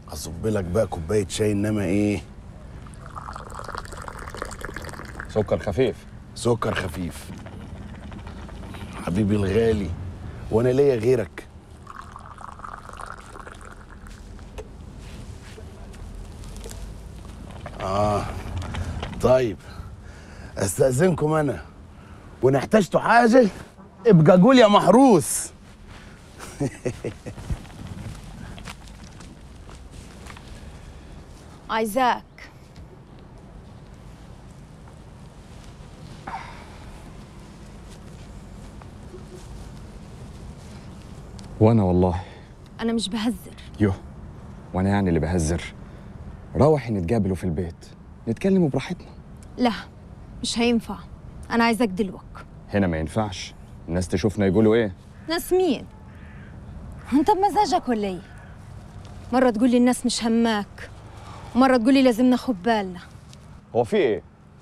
اصب لك بقى كوبايه شاي انما ايه سكر خفيف سكر خفيف حبيبي الغالي وانا ليا غيرك اه طيب استاذنكم انا وان احتجتوا حاجه ابقى قول يا محروس عايزاك وانا والله انا مش بهزر يو وانا يعني اللي بهزر روحي نتقابلوا في البيت نتكلموا براحتنا لا مش هينفع انا عايزاك دلوك هنا ما ينفعش الناس تشوفنا يقولوا ايه ناس مين انت بمزاجك ولا ايه مره تقول لي الناس مش هماك ومره تقول لي لازم ناخد بالنا هو في ايه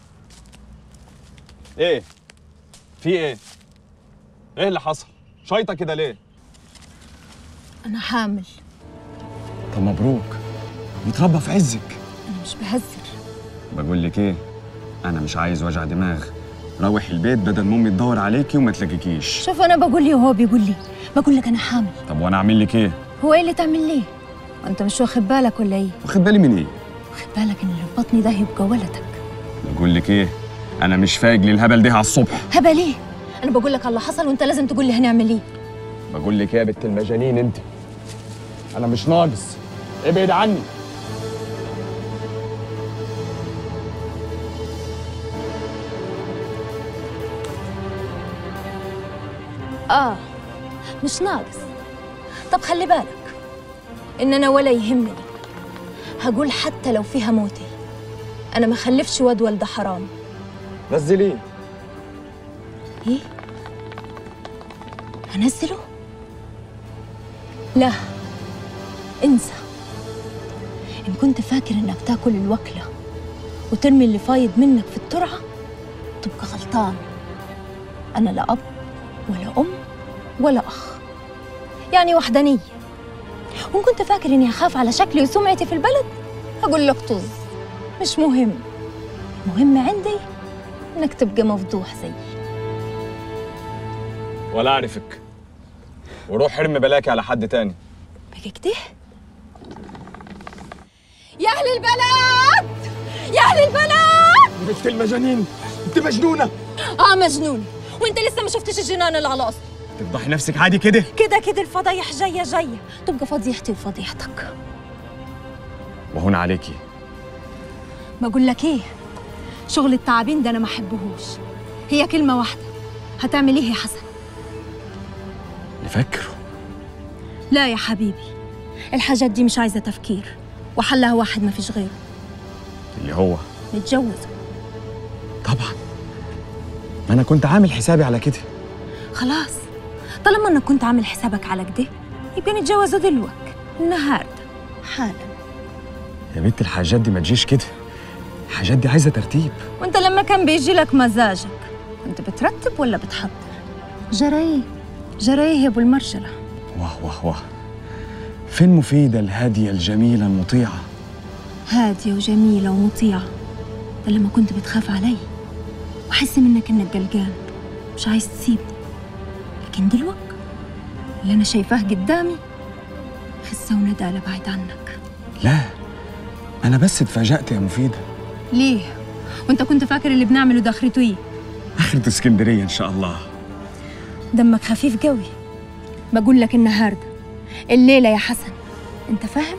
ايه في ايه ايه اللي حصل شايطه كده ليه انا حامل طب مبروك متربى في عزك انا مش بهزر بقول لك ايه انا مش عايز وجع دماغ روحي البيت بدل ما امي تدور عليكي وما تلاقيكيش شوف انا بقول لي وهو بيقول لي بقول لك انا حامل طب وانا اعمل لك ايه هو ايه اللي تعمل ليه وانت مش واخد بالك ولا ايه واخد بالي من ايه واخد بالك ان اللي في بطني ده هيبقى ولدك بقول لك ايه انا مش فايق للهبل ده على الصبح هبل ايه انا بقول لك على اللي حصل وانت لازم تقول لي هنعمل ايه بقول لك ايه يا بنت المجانين انت انا مش ناقص ابعد عني اه مش ناقص طب خلي بالك ان انا ولا يهمني هقول حتى لو فيها موتي انا ما خلفش واد ولد حرام نزليه ايه هنزله لا انسى ان كنت فاكر انك تاكل الوكله وترمي اللي فايض منك في الترعه تبقى غلطان انا لا اب ولا ام ولا اخ يعني وحدانيه وان كنت فاكر اني اخاف على شكلي وسمعتي في البلد هقول لك طز مش مهم مهم عندي انك تبقى مفضوح زيي ولا اعرفك وروح ارمي بلاكي على حد تاني بقى كده يا اهل البلد يا اهل البلد بنت المجانين انت مجنونه اه مجنون وانت لسه ما شفتش الجنان اللي على الاصل تفضحي نفسك عادي كده كده كده الفضايح جايه جايه تبقى فضيحتي وفضيحتك وهنا عليكي بقول لك ايه شغل التعابين ده انا ما احبهوش هي كلمه واحده هتعمل ايه يا حسن نفكروا لا يا حبيبي الحاجات دي مش عايزه تفكير وحلها واحد ما فيش غيره اللي هو نتجوزه طبعا ما انا كنت عامل حسابي على كده خلاص طالما انك كنت عامل حسابك على كده يبقى نتجوزه دلوك النهارده حالا يا بنت الحاجات دي ما تجيش كده الحاجات دي عايزه ترتيب وانت لما كان بيجي لك مزاجك كنت بترتب ولا بتحضر جرايه جرايه يا ابو المرجله واه واه واه فين مفيدة الهادية الجميلة المطيعة هاديه وجميله ومطيعه ده لما كنت بتخاف علي واحس منك انك قلقان مش عايز تسيبني لكن دلوقتي اللي انا شايفاه قدامي خسه وندالة بعيد عنك لا أنا بس اتفاجأت يا مفيدة ليه وانت كنت فاكر اللي بنعمله ده اخرته ايه آخرة اسكندرية إن شاء الله دمك خفيف قوي بقول لك النهارده الليله يا حسن انت فاهم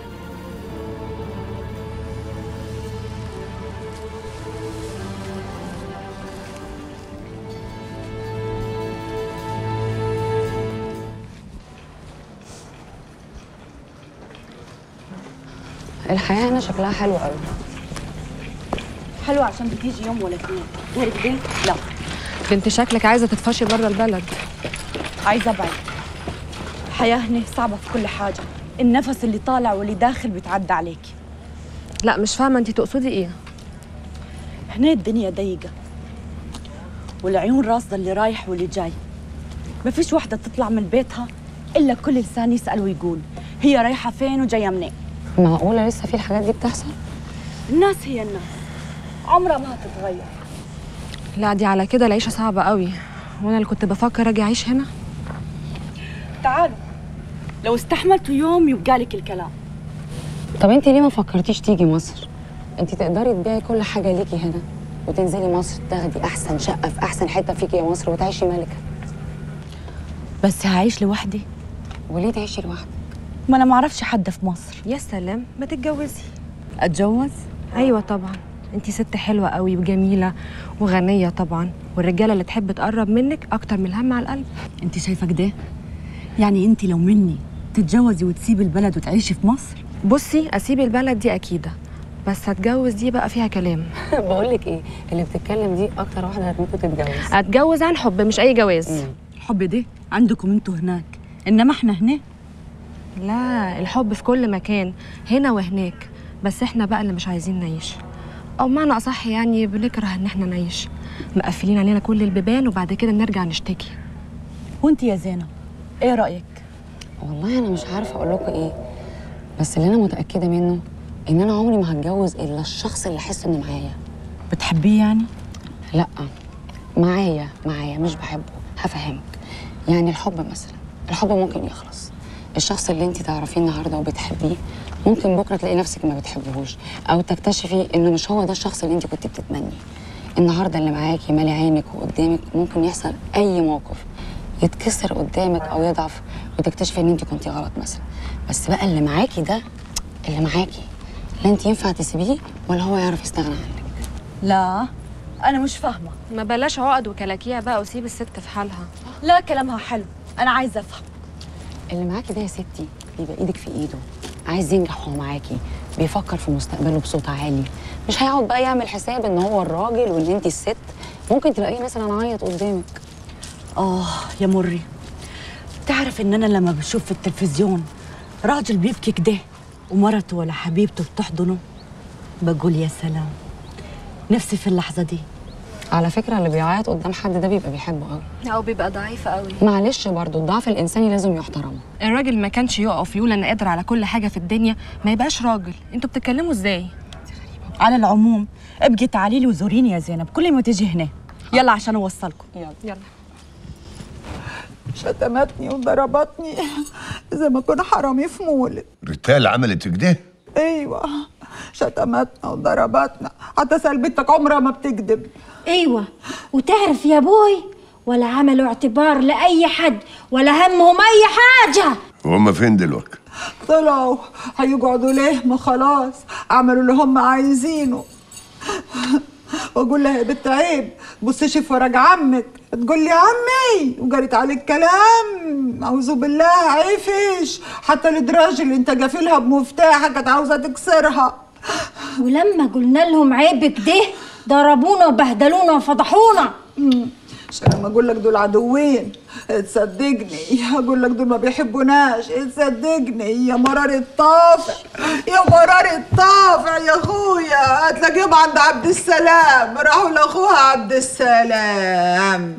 الحياة هنا شكلها حلو قوي حلو عشان بتيجي يوم ولا اتنين غير كده لا انت شكلك عايزة تتفشي بره البلد عايزه ابعد الحياه هنا صعبه في كل حاجه النفس اللي طالع واللي داخل بتعدى عليكي لا مش فاهمة انت تقصدي ايه هنا الدنيا ضيقه والعيون راصده اللي رايح واللي جاي ما فيش وحده تطلع من بيتها الا كل لسان يسال ويقول هي رايحه فين وجايه منين معقوله لسه في الحاجات دي بتحصل الناس هي الناس عمرها ما هتتغير لا دي على كده العيشه صعبه قوي وانا اللي كنت بفكر اجي اعيش هنا تعالوا لو استحملتوا يوم يبقى لك الكلام طب انت ليه ما فكرتيش تيجي مصر انت تقدري تبيعي كل حاجه ليكي هنا وتنزلي مصر تاخدي احسن شقه في احسن حته فيكي يا مصر وتعيشي ملكه بس هعيش لوحدي وليه تعيشي لوحدك ما انا ما اعرفش حد في مصر يا سلام ما تتجوزي اتجوز ايوه طبعا انت ست حلوه قوي وجميله وغنيه طبعا والرجاله اللي تحب تقرب منك اكتر من الهم على القلب انت شايفه كده يعني انت لو مني تتجوزي وتسيبي البلد وتعيشي في مصر بصي اسيب البلد دي اكيده بس هتجوز دي بقى فيها كلام بقول لك ايه اللي بتتكلم دي اكتر واحده هتموت تتجوز اتجوز عن حب مش اي جواز الحب ده عندكم انتوا هناك انما احنا هنا لا الحب في كل مكان هنا وهناك بس احنا بقى اللي مش عايزين نعيش او معنى اصح يعني بنكره ان احنا نعيش مقفلين علينا كل البيبان وبعد كده نرجع نشتكي وانت يا زينب ايه رايك والله انا مش عارفه اقول لكم ايه بس اللي انا متاكده منه ان انا عمري ما هتجوز الا الشخص اللي احس انه معايا بتحبيه يعني لا معايا معايا مش بحبه هفهمك يعني الحب مثلا الحب ممكن يخلص الشخص اللي انت تعرفيه النهارده وبتحبيه ممكن بكره تلاقي نفسك ما بتحبهوش او تكتشفي انه مش هو ده الشخص اللي انت كنت بتتمنيه النهارده اللي معاكي مالي عينك وقدامك ممكن يحصل اي موقف يتكسر قدامك او يضعف وتكتشفي ان انت كنتي غلط مثلا بس بقى اللي معاكي ده اللي معاكي لا انت ينفع تسيبيه ولا هو يعرف يستغنى عنك لا انا مش فاهمه ما بلاش عقد وكلاكيع بقى وسيب الست في حالها لا كلامها حلو انا عايزه افهم اللي معاكي ده يا ستي بيبقى ايدك في ايده عايز ينجح وهو معاكي بيفكر في مستقبله بصوت عالي مش هيقعد بقى يعمل حساب ان هو الراجل وان انت الست ممكن تلاقيه مثلا عيط قدامك اه يا مري تعرف ان انا لما بشوف في التلفزيون راجل بيبكي كده ومرته ولا حبيبته بتحضنه بقول يا سلام نفسي في اللحظه دي على فكره اللي بيعيط قدام حد ده بيبقى بيحبه قوي او بيبقى ضعيف قوي معلش برضو الضعف الانساني لازم يحترم الراجل ما كانش يقف يقول انا قادر على كل حاجه في الدنيا ما يبقاش راجل انتوا بتتكلموا ازاي على العموم ابقي تعالي لي وزوريني يا زينب كل ما تيجي هنا يلا عشان اوصلكم يلا يلا شتمتني وضربتني زي ما كنا حرامي في مولد ريتال عملت كده ايوه شتمتنا وضربتنا حتى سلبتك عمرها ما بتكذب ايوه وتعرف يا ابوي ولا عملوا اعتبار لاي حد ولا همهم اي حاجه وهم فين دلوقتي طلعوا هيقعدوا ليه ما خلاص عملوا اللي هم عايزينه واقول لها يا بنت عيب بصيشي في ورق عمك تقول لي عمي وجريت عليك كلام اعوذ بالله عيفش حتى الدراج اللي انت جافلها بمفتاحك كانت عاوزه تكسرها ولما قلنا لهم عيب كده ضربونا وبهدلونا وفضحونا عشان لما اقول لك دول عدوين تصدقني اقول لك دول ما بيحبوناش تصدقني يا مرار الطافع يا مرار الطافع يا اخويا هتلاقيهم عند عبد السلام راحوا لاخوها عبد السلام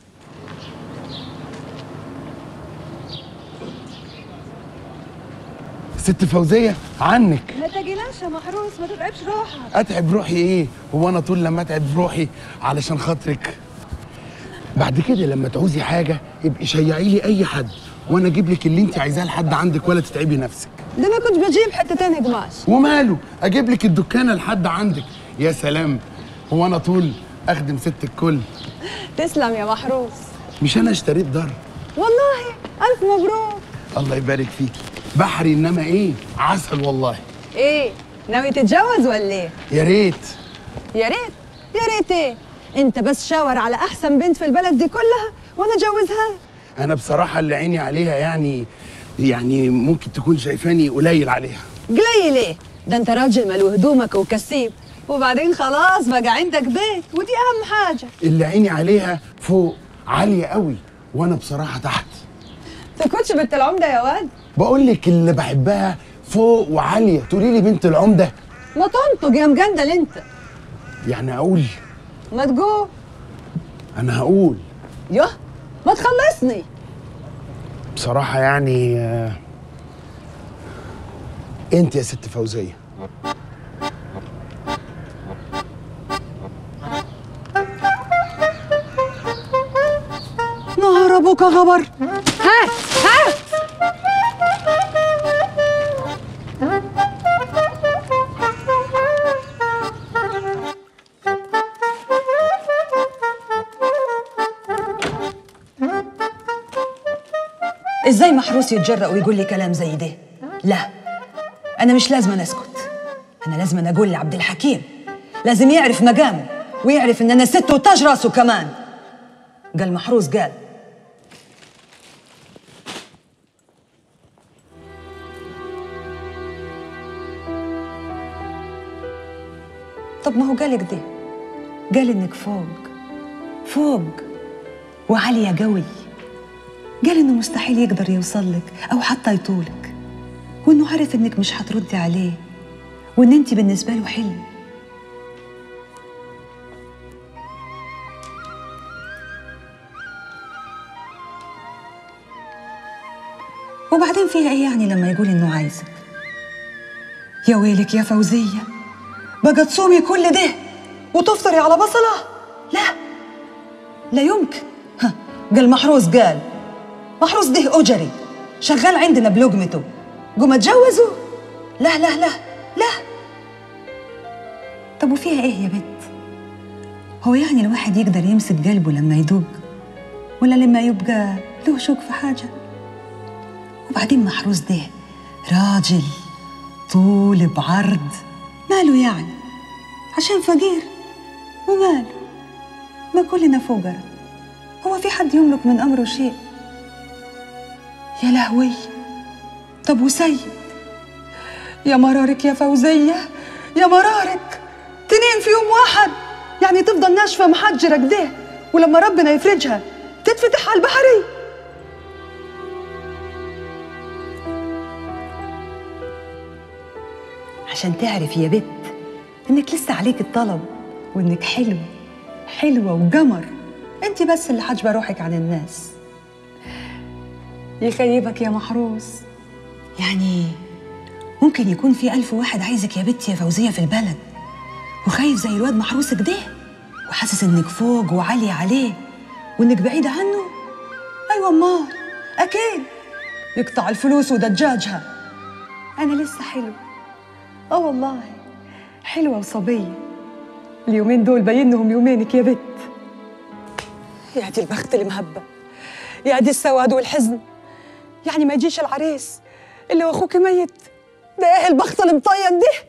ست فوزيه عنك ما تجيناش يا محروس ما تتعبش روحك اتعب روحي ايه هو انا طول لما اتعب روحي علشان خاطرك بعد كده لما تعوزي حاجه ابقي شيعي لي اي حد وانا اجيب لك اللي انت عايزاه لحد عندك ولا تتعبي نفسك ده انا كنت بجيب حتتين قماش وماله اجيب لك الدكانه لحد عندك يا سلام هو انا طول اخدم ست الكل تسلم يا محروس مش انا اشتريت دار والله الف مبروك الله يبارك فيكي بحري انما ايه عسل والله ايه ناوي تتجوز ولا ايه يا ريت يا ريت يا ريت ايه انت بس شاور على احسن بنت في البلد دي كلها وانا اتجوزها انا بصراحه اللي عيني عليها يعني يعني ممكن تكون شايفاني قليل عليها قليل ايه ده انت راجل ملو هدومك وكسيب وبعدين خلاص بقى عندك بيت ودي اهم حاجه اللي عيني عليها فوق عاليه قوي وانا بصراحه تحت تكونش بنت العمده يا واد بقول لك اللي بحبها فوق وعاليه تقولي لي بنت العمده ما تنطق يا مجندل انت يعني اقول ما تقول انا هقول يوه ما تخلصني بصراحه يعني آه، انت يا ست فوزيه نهار ابوك يا خبر هات هات ازاي محروس يتجرأ ويقول لي كلام زي ده لا انا مش لازم أنا اسكت انا لازم أنا اقول لعبد الحكيم لازم يعرف مقامه ويعرف ان انا ست وتاج راسه كمان قال محروس قال طب ما هو قالك ده قال انك فوق فوق وعالية قوي قال انه مستحيل يقدر يوصلك او حتى يطولك وانه عارف انك مش هتردي عليه وان انت بالنسبه له حلم وبعدين فيها ايه يعني لما يقول انه عايزك يا ويلك يا فوزيه بقى تصومي كل ده وتفطري على بصله لا لا يمكن ها قال محروس قال محروس ده أجري شغال عندنا بلقمته قوم اتجوزه لا لا لا لا طب وفيها ايه يا بنت هو يعني الواحد يقدر يمسك قلبه لما يدق ولا لما يبقى له شوق في حاجة وبعدين محروس ده راجل طول بعرض ماله يعني عشان فقير وماله ما كلنا فقراء هو في حد يملك من أمره شيء يا لهوي طب وسيد يا مرارك يا فوزية يا مرارك تنين في يوم واحد يعني تفضل ناشفة محجرة كده ولما ربنا يفرجها تتفتح على البحري عشان تعرف يا بت انك لسه عليك الطلب وانك حلوة حلوة وقمر انت بس اللي حاجبة روحك عن الناس يخيبك يا محروس يعني ممكن يكون في ألف واحد عايزك يا بنتي يا فوزية في البلد وخايف زي الواد محروس كده وحاسس انك فوق وعالية عليه وانك بعيدة عنه ايوه امال اكيد يقطع الفلوس ودجاجها انا لسه حلوة اه والله حلوة وصبية اليومين دول باينهم يومينك يا بت يا دي البخت المهبب يا دي السواد والحزن يعني ما يجيش العريس اللي واخوك ميت ده ايه البخت المطين ده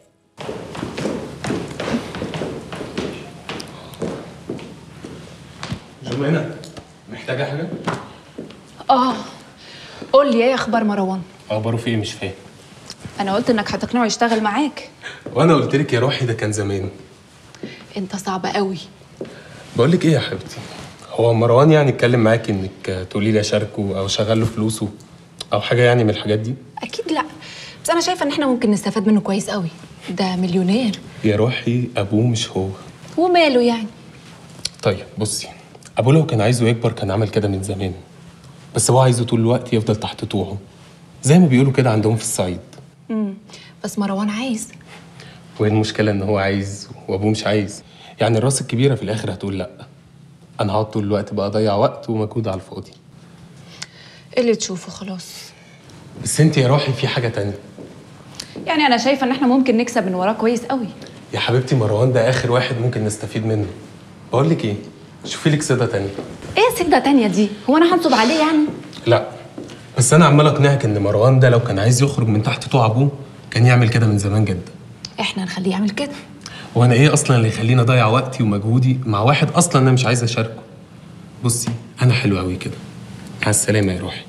جمانة محتاجة حاجة؟ اه قول لي ايه اخبار مروان أخباره في إيه مش فاهم انا قلت انك هتقنعه يشتغل معاك وأنا قلت لك يا روحي ده كان زمان انت صعب قوي بقول لك إيه يا حبيبتي هو مروان يعني اتكلم معاك إنك تقولي لي أشاركه أو أشغل له فلوسه أو حاجة يعني من الحاجات دي اكيد لا بس انا شايفه ان احنا ممكن نستفاد منه كويس قوي ده مليونير يا روحي أبوه مش هو وماله يعني طيب بصي أبوه لو كان عايزه يكبر كان عمل كده من زمان بس هو عايزه طول الوقت يفضل تحت طوعه زي ما بيقولوا كده عندهم في الصعيد امم بس مروان عايز وإيه المشكلة إن هو عايز وأبوه مش عايز يعني الراس الكبيرة في الآخر هتقول لأ أنا هقعد طول الوقت بقى أضيع وقت ومجهود على الفاضي اللي تشوفه خلاص بس انت يا روحي في حاجة تانية يعني انا شايفه ان احنا ممكن نكسب من وراه كويس قوي يا حبيبتي مروان ده آخر واحد ممكن نستفيد منه بقول لك إيه شوفي لك سيدة تانية ايه سجده تانية دي هو انا هنصب عليه يعني لا بس أنا عمال أقنعك إن مروان ده لو كان عايز يخرج من تحت طوع أبوه كان يعمل كده من زمان جدا احنا نخليه يعمل كده وأنا إيه أصلا اللي يخليني أضيع وقتي ومجهودي مع واحد أصلا أنا مش عايز أشاركه بصي أنا حلو أوي كده مع السلامة يا روحي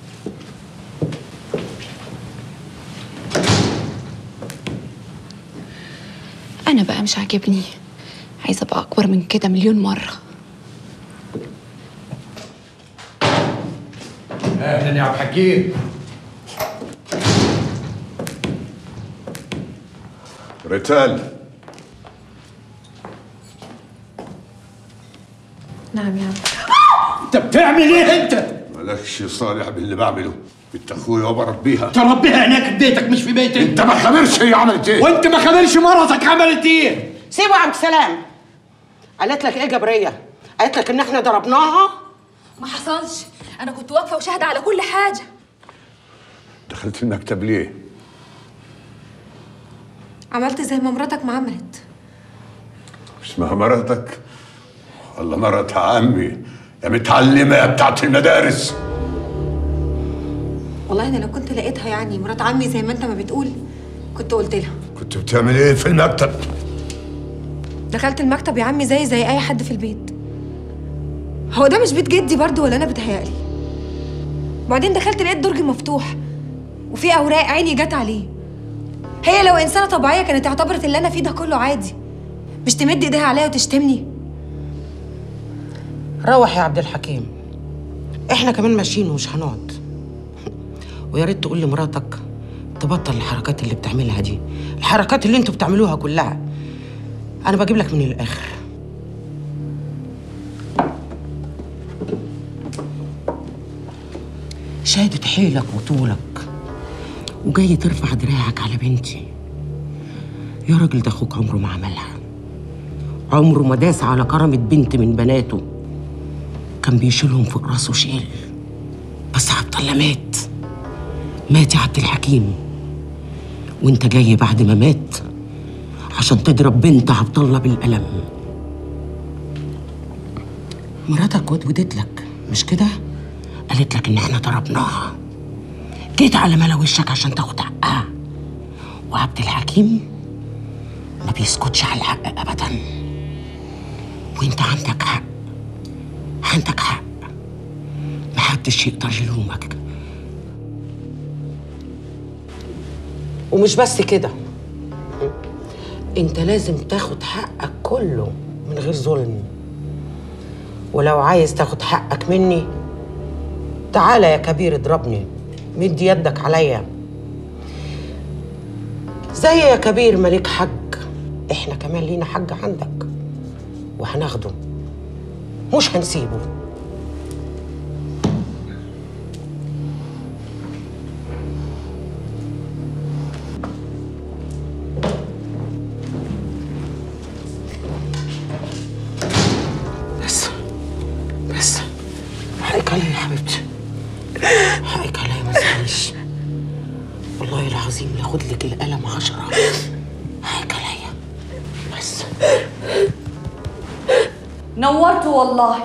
انا بقى مش عاجبني عايزه ابقى اكبر من كده مليون مره اهلا يا عبد الحكيم ريتال نعم يا عم انت بتعمل ايه انت؟ مالكش صالح باللي بعمله انت اخويا وبربيها تربيها هناك في بيتك مش في بيتك انت ما خبرش هي عملت ايه وانت ما خبرش مرتك عملت ايه سيبه يا عبد السلام قالت لك ايه جبريه قالت لك ان احنا ضربناها ما حصلش انا كنت واقفه وشاهده على كل حاجه دخلت المكتب ليه عملت زي ما مراتك ما عملت اسمها مراتك ولا مرات عمي يا متعلمة يا بتاعت المدارس والله انا لو كنت لقيتها يعني مرات عمي زي ما انت ما بتقول كنت قلت لها كنت بتعمل ايه في المكتب دخلت المكتب يا عمي زي زي اي حد في البيت هو ده مش بيت جدي برضو ولا انا بتهيألي بعدين دخلت لقيت درج مفتوح وفي اوراق عيني جت عليه هي لو انسانه طبيعيه كانت اعتبرت اللي انا فيه ده كله عادي مش تمد ايديها عليا وتشتمني روح يا عبد الحكيم احنا كمان ماشيين ومش هنقعد ويا ريت تقول لمراتك تبطل الحركات اللي بتعملها دي الحركات اللي انتوا بتعملوها كلها انا بجيب لك من الاخر شهادة حيلك وطولك وجاي ترفع دراعك على بنتي يا راجل ده اخوك عمره ما عملها عمره ما داس على كرامة بنت من بناته كان بيشيلهم فوق راسه شيل بس عبد الله مات مات يا عبد الحكيم وانت جاي بعد ما مات عشان تضرب بنت عبد الله بالقلم مراتك ودودت لك مش كده قالت لك ان احنا ضربناها جيت على ملا وشك عشان تاخد حقها وعبد الحكيم ما بيسكتش على الحق ابدا وانت عندك حق عندك حق محدش يقدر يلومك ومش بس كده انت لازم تاخد حقك كله من غير ظلم ولو عايز تاخد حقك مني تعالى يا كبير اضربني مد يدك عليا زي يا كبير مليك حج احنا كمان لينا حج عندك وهناخده مش هنسيبه بس بس حقك عليا يا حبيبتي حقك عليا ما تزعليش والله العظيم ياخد لك القلم عشرة حقك عليا بس نورتوا والله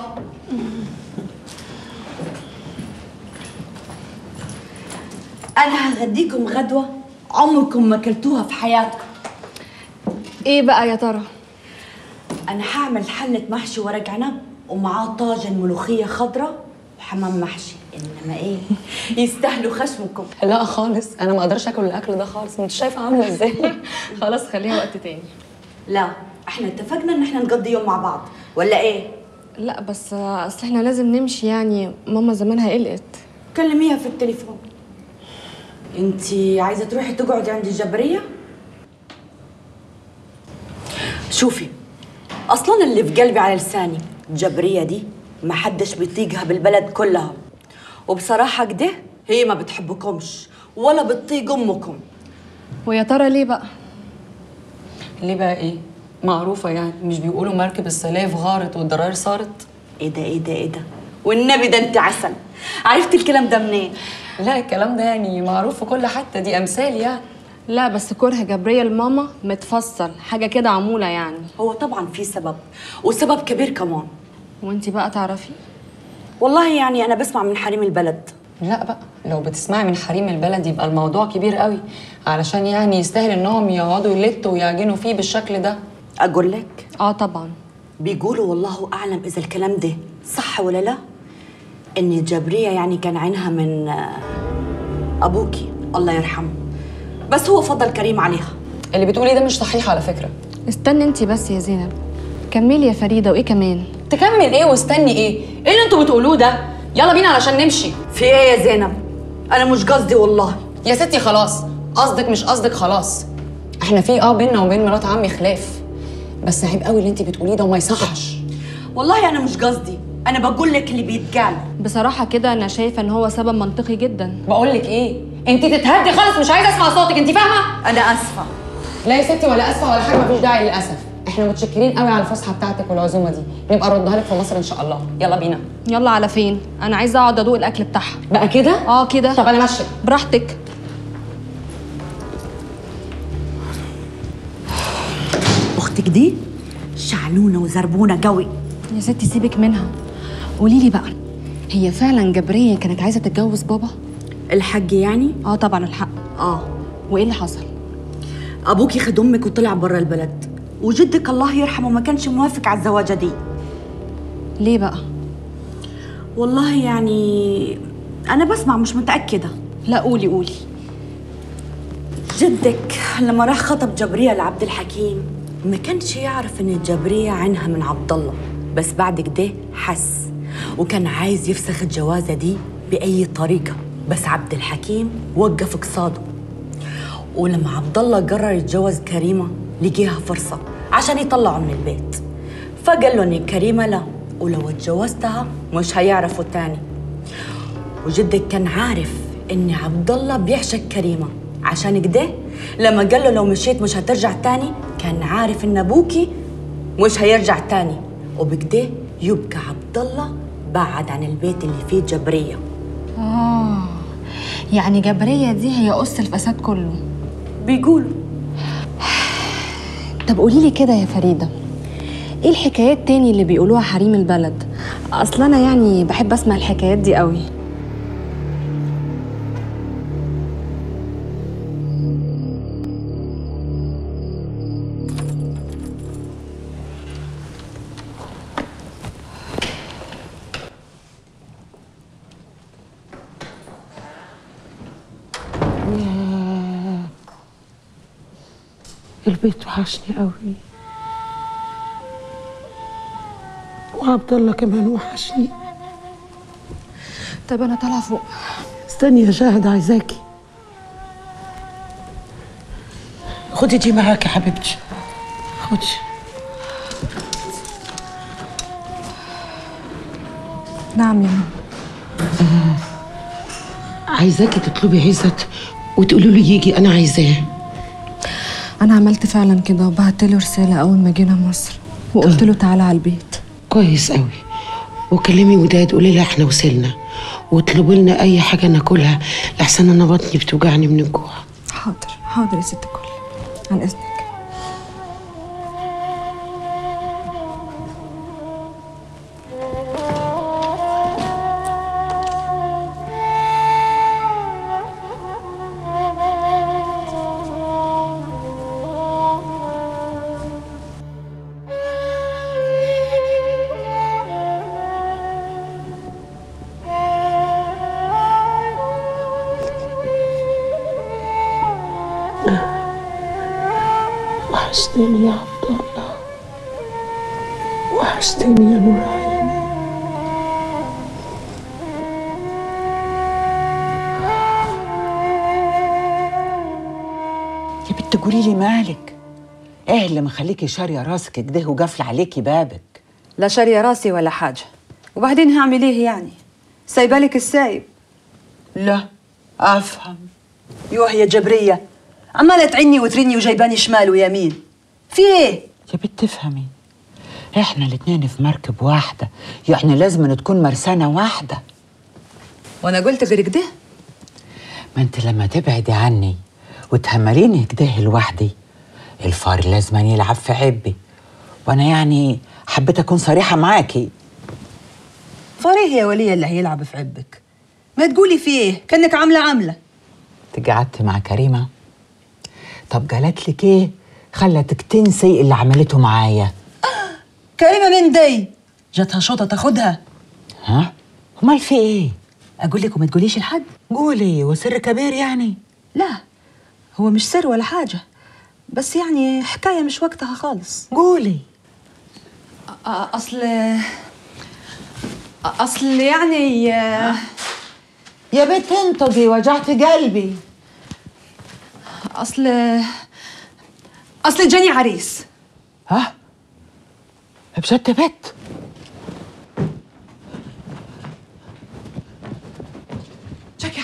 انا هغديكم غدوه عمركم ما اكلتوها في حياتكم ايه بقى يا ترى انا هعمل حله محشي ورق عنب ومعاه طاجن ملوخيه خضراء وحمام محشي انما ايه يستاهلوا خشمكم لا خالص انا ما اقدرش اكل الاكل ده خالص انت شايفه عامله ازاي خلاص خليها وقت تاني لا احنا اتفقنا ان احنا نقضي يوم مع بعض ولا ايه لا بس اصل احنا لازم نمشي يعني ماما زمانها قلقت كلميها في التليفون انتي عايزه تروحي تقعدي عند الجبريه شوفي اصلا اللي في قلبي على لساني الجبريه دي ما حدش بيطيقها بالبلد كلها وبصراحه كده هي ما بتحبكمش ولا بتطيق امكم ويا ترى ليه بقى ليه بقى ايه معروفه يعني مش بيقولوا مركب السلاف غارت والضراير صارت ايه ده ايه ده ايه ده والنبي ده انت عسل عرفتي الكلام ده منين لا الكلام ده يعني معروف في كل حته دي امثال يعني لا بس كره جبرية لماما متفصل حاجة كده عمولة يعني هو طبعا في سبب وسبب كبير كمان وانتي بقى تعرفي والله يعني انا بسمع من حريم البلد لا بقى لو بتسمعي من حريم البلد يبقى الموضوع كبير قوي علشان يعني يستاهل انهم يقعدوا يلتوا ويعجنوا فيه بالشكل ده اقول لك اه طبعا بيقولوا والله اعلم اذا الكلام ده صح ولا لا ان الجبريه يعني كان عينها من آه، ابوكي الله يرحمه بس هو فضل كريم عليها اللي بتقولي ده مش صحيح على فكره استني انتي بس يا زينب كملي يا فريدة وايه كمان تكمل ايه واستني ايه ايه اللي انتوا بتقولوه ده يلا بينا علشان نمشي في ايه يا زينب انا مش قصدي والله يا ستي خلاص قصدك مش قصدك خلاص احنا في اه بينا وبين مرات عمي خلاف بس عيب قوي اللي انت بتقوليه ده وما يصحش والله انا مش قصدي انا بقول لك اللي بيتقال بصراحه كده انا شايفه ان هو سبب منطقي جدا بقول لك ايه انت تتهدي خالص مش عايزه اسمع صوتك انت فاهمه انا اسفه لا يا ستي ولا اسفه ولا حاجه مفيش داعي للاسف احنا متشكرين قوي على الفسحه بتاعتك والعزومه دي نبقى نردها لك في مصر ان شاء الله يلا بينا يلا على فين انا عايزه اقعد ادوق الاكل بتاعها بقى كده اه كده طب انا ماشيه براحتك اختك دي شعلونه وزربونه قوي يا ستي سيبك منها قولي لي بقى هي فعلا جبريه كانت عايزه تتجوز بابا الحج يعني اه طبعا الحق اه وايه اللي حصل ابوكي خد امك وطلع برا البلد وجدك الله يرحمه ما كانش موافق على الزواجه دي ليه بقى والله يعني انا بسمع مش متاكده لا قولي قولي جدك لما راح خطب جبريه لعبد الحكيم ما كانش يعرف ان جبريه عنها من عبد الله بس بعد كده حس وكان عايز يفسخ الجوازه دي باي طريقه بس عبد الحكيم وقف قصاده ولما عبد الله قرر يتجوز كريمه لقيها فرصه عشان يطلعه من البيت فقال له ان كريمه لا ولو اتجوزتها مش هيعرفوا تاني وجدك كان عارف ان عبد الله بيعشق كريمه عشان كده لما قال له لو مشيت مش هترجع تاني كان عارف ان ابوكي مش هيرجع تاني وبكده يبقى عبد الله بعد عن البيت اللي فيه جبريه اه يعني جبريه دي هي قص الفساد كله بيقولوا طب قولي لي كده يا فريده ايه الحكايات تاني اللي بيقولوها حريم البلد اصل انا يعني بحب اسمع الحكايات دي قوي البيت وحشني قوي وعبد الله كمان وحشني طب انا طالعه فوق استني يا شاهد عايزاكي خدي دي معاكي يا حبيبتي خدي نعم يا ماما عايزاكي تطلبي عزت وتقولي له يجي انا عايزاه انا عملت فعلا كده وبعت له رساله اول ما جينا مصر وقلت له تعالى على البيت كويس قوي وكلمي وداد قولي لها احنا وصلنا واطلبوا لنا اي حاجه ناكلها لحسن انا بطني بتوجعني من الجوع حاضر حاضر يا ست الكل عن اذنك وحشتني يا عبد الله وحشتني يا نور عيني يا بنت قولي لي مالك ايه اللي مخليكي شاريه راسك كده وقافله عليكي بابك لا شارية راسي ولا حاجة وبعدين هعمل ايه يعني سايبالك السايب لا افهم يوه يا جبرية عمالة تعني وترني وجايباني شمال ويمين في ايه يا بنت افهمي احنا الاتنين في مركب واحده يعني لازم تكون مرسانه واحده وانا قلت غير كده ما انت لما تبعدي عني وتهمليني كده لوحدي الفار لازم يلعب في عبي وانا يعني حبيت اكون صريحه معاكي فاريه يا ولية اللي هيلعب في عبك ما تقولي في ايه كانك عاملة عاملة تيجي قعدت مع كريمه طب قالت لك ايه خلتك تنسي اللي عملته معايا كريمة من دي جاتها شوطة تاخدها ها امال في ايه اقول لك وما تقوليش لحد قولي وسر كبير يعني لا هو مش سر ولا حاجة بس يعني حكاية مش وقتها خالص قولي أصل أصل يعني يا بنت انطقي وجعتي قلبي أصل أصل جاني عريس ها بجد بت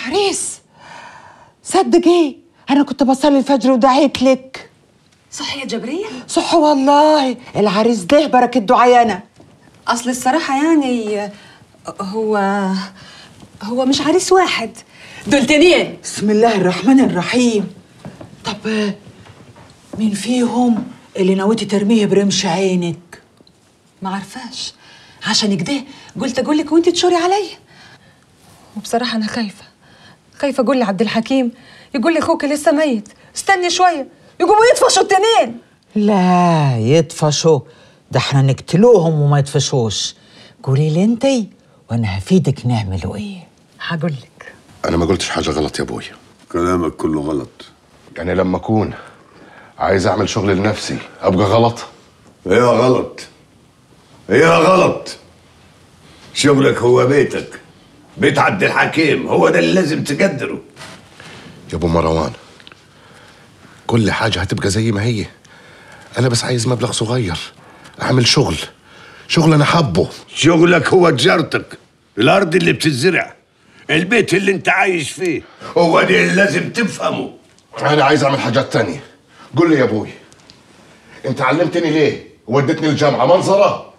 عريس صدقي انا كنت بصلي الفجر ودعيت لك صح يا جبرية صح والله العريس ده بركة دعيانا اصل الصراحة يعني هو هو مش عريس واحد دول تنين بسم الله الرحمن الرحيم طب مين فيهم اللي نويتي ترميه برمش عينك ما عرفاش عشان كده قلت اقول لك وانت تشوري عليا وبصراحة انا خايفة خايفة اقول لعبد الحكيم يقول لي اخوك لسه ميت استني شوية يقوموا يطفشوا التنين لا يطفشوا ده احنا نقتلوهم وما يطفشوش قولي لي انتي وانا هفيدك نعملوا ايه هقول لك انا ما قلتش حاجه غلط يا ابويا كلامك كله غلط يعني لما اكون عايز اعمل شغل لنفسي ابقى غلط ايه غلط ايه غلط شغلك هو بيتك بيت عبد الحكيم هو ده اللي لازم تقدره يا ابو مروان كل حاجه هتبقى زي ما هي انا بس عايز مبلغ صغير اعمل شغل شغل انا حبه شغلك هو تجارتك الارض اللي بتزرع البيت اللي انت عايش فيه هو ده اللي لازم تفهمه انا عايز اعمل حاجات تانية قول لي يا ابوي انت علمتني ليه ودتني الجامعه منظره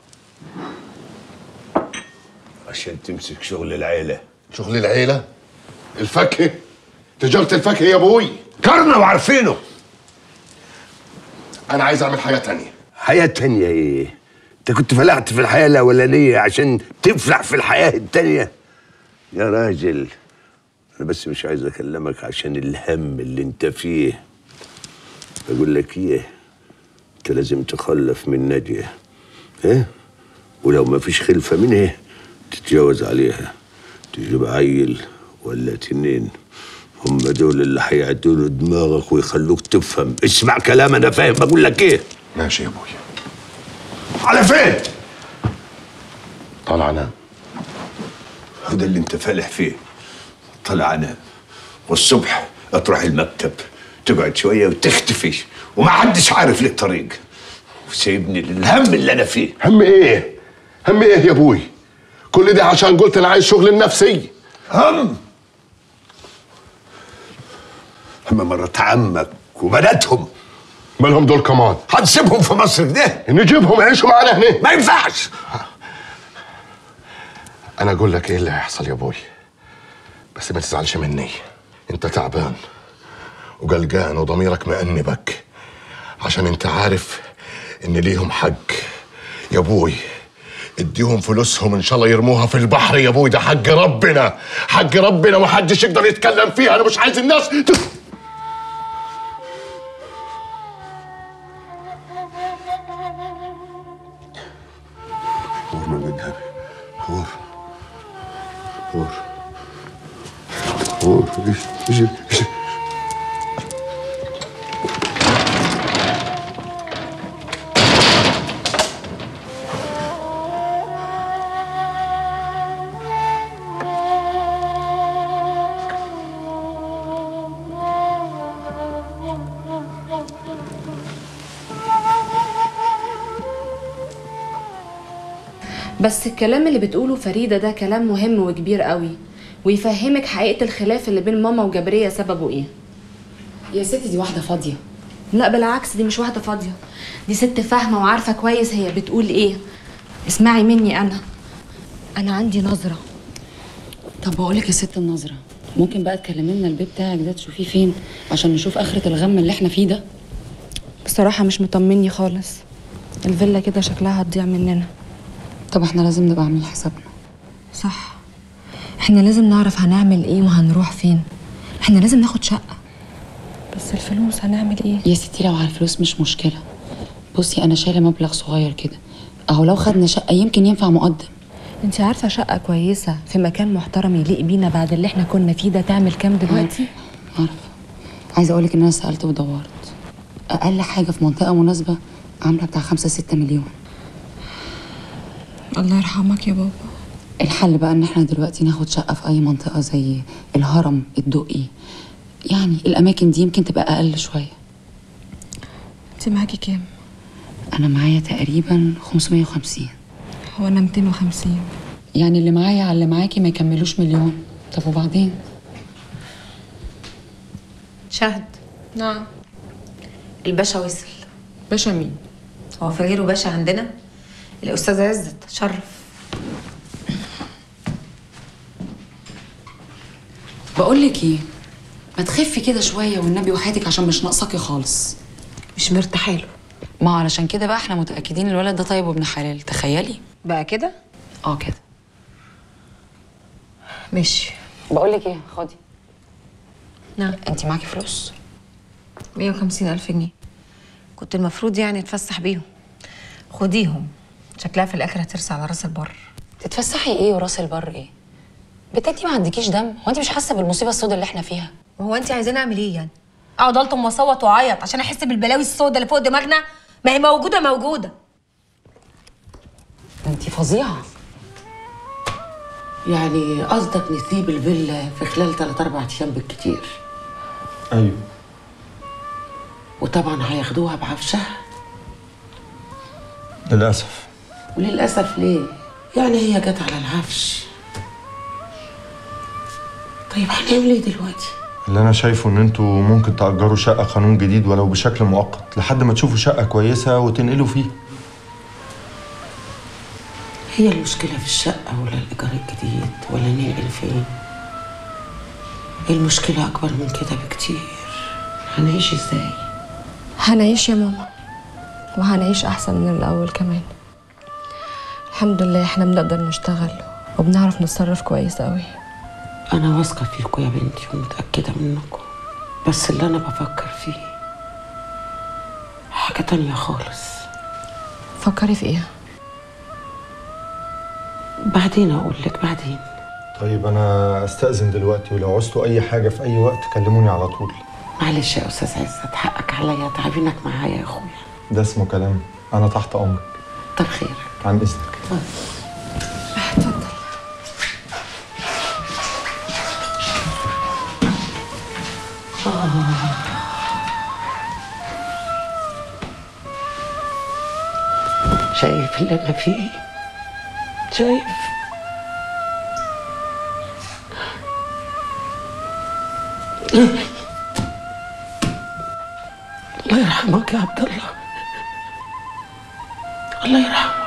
عشان تمسك شغل العيله شغل العيله الفاكهه تجاره الفاكهه يا ابوي كرنا وعارفينه انا عايز اعمل حاجه تانية حياة تانية ايه؟ انت كنت فلحت في الحياة الأولانية عشان تفلح في الحياة التانية يا راجل أنا بس مش عايز أكلمك عشان الهم اللي أنت فيه أقول لك إيه؟ أنت لازم تخلف من نادية إيه؟ ولو ما فيش خلفة منها تتجوز عليها تجيب عيل ولا تنين هم دول اللي هيعدلوا دماغك ويخلوك تفهم اسمع كلام انا فاهم بقول لك ايه ماشي يا ابوي على فين طالع انام هذا اللي انت فالح فيه طلع انام والصبح اطرح المكتب تقعد شويه وتختفي وما حدش عارف لك طريق وسيبني للهم اللي انا فيه هم ايه هم ايه يا ابوي كل ده عشان قلت انا عايز شغل لنفسي هم هم مرات عمك وبناتهم مالهم دول كمان هنسيبهم في مصر كده نجيبهم يعيشوا معانا هنا ما ينفعش انا اقول لك ايه اللي هيحصل يا ابوي بس ما تزعلش مني انت تعبان وقلقان وضميرك مأنبك عشان انت عارف ان ليهم حق يا ابوي اديهم فلوسهم ان شاء الله يرموها في البحر يا ابوي ده حق ربنا حق ربنا ومحدش يقدر يتكلم فيها انا مش عايز الناس ت- هور من قدامي هور هور هور ايش ايش ايش بس الكلام اللي بتقوله فريدة ده كلام مهم وكبير قوي ويفهمك حقيقة الخلاف اللي بين ماما وجبرية سببه ايه يا ستي دي واحدة فاضية لا بالعكس دي مش واحدة فاضية دي ست فاهمة وعارفة كويس هي بتقول ايه اسمعي مني انا انا عندي نظرة طب بقول لك يا ست النظرة ممكن بقى تكلمي لنا البيت بتاعك ده تشوفيه فين عشان نشوف آخرة الغم اللي احنا فيه ده بصراحة مش مطمني خالص الفيلا كده شكلها هتضيع مننا طب احنا لازم نبقى عاملين حسابنا صح احنا لازم نعرف هنعمل ايه وهنروح فين احنا لازم ناخد شقة بس الفلوس هنعمل ايه يا ستي لو على الفلوس مش مشكلة بصي أنا شايلة مبلغ صغير كده أهو لو خدنا شقة يمكن ينفع مقدم انت عارفة شقة كويسة في مكان محترم يليق بينا بعد اللي احنا كنا فيه ده تعمل كام دلوقتي عارفة عايزة أقولك إن أنا سألت ودورت أقل حاجة في منطقة مناسبة عاملة بتاع خمسة ستة مليون الله يرحمك يا بابا الحل بقى إن احنا دلوقتي ناخد شقة في أي منطقة زي الهرم الدقي يعني الأماكن دي يمكن تبقى أقل شوية انت معاكي كام أنا معايا تقريبا 550 هو انا 250 يعني اللي معايا على اللي معاكي ما يكملوش مليون طب وبعدين شهد نعم الباشا وصل باشا مين؟ هو في غيره باشا عندنا الأستاذ عزت شرف بقول لك ايه ما تخفي كده شويه والنبي وحياتك عشان مش ناقصاكي خالص مش مرتاحه له ما علشان كده بقى احنا متاكدين الولد ده طيب وابن حلال تخيلي بقى كده اه كده ماشي بقول لك ايه خدي نعم انت معاكي فلوس 150 ألف جنيه كنت المفروض يعني اتفسح بيهم خديهم شكلها في الآخر هترسى على راس البر تتفسحي ايه وراس البر ايه بتاعتي ما عندكيش دم هو انت مش حاسه بالمصيبه السوداء اللي احنا فيها وهو انت عايزاني اعمل ايه يعني اقعد الطم واصوت واعيط عشان احس بالبلاوي السوداء اللي فوق دماغنا ما هي موجوده موجوده انت فظيعه يعني قصدك نسيب الفيلا في خلال 3 4 ايام بالكتير ايوه وطبعا هياخدوها بعفشها للاسف وللاسف ليه يعني هي جت على العفش طيب هنعمل ايه دلوقتي اللي انا شايفه ان انتوا ممكن تأجروا شقة قانون جديد ولو بشكل مؤقت لحد ما تشوفوا شقة كويسة وتنقلوا فيها هي المشكله في الشقه ولا الايجار الجديد ولا ننقل فين المشكله اكبر من كده بكتير هنعيش ازاي هنعيش يا ماما وهنعيش احسن من الاول كمان الحمد لله احنا بنقدر نشتغل وبنعرف نتصرف كويس قوي انا واثقه فيكم يا بنتي ومتاكده منكم بس اللي انا بفكر فيه حاجه تانية خالص فكري في ايه بعدين اقول لك بعدين طيب انا استأذن دلوقتي ولو عوزتوا اي حاجة في اي وقت كلموني على طول معلش يا استاذ عزت حقك عليا تعبينك معايا يا اخويا ده اسمه كلام انا تحت امرك كتر خيرك عن اذنك شايف اللي انا فيه شايف الله يرحمك يا عبد الله الله يرحمك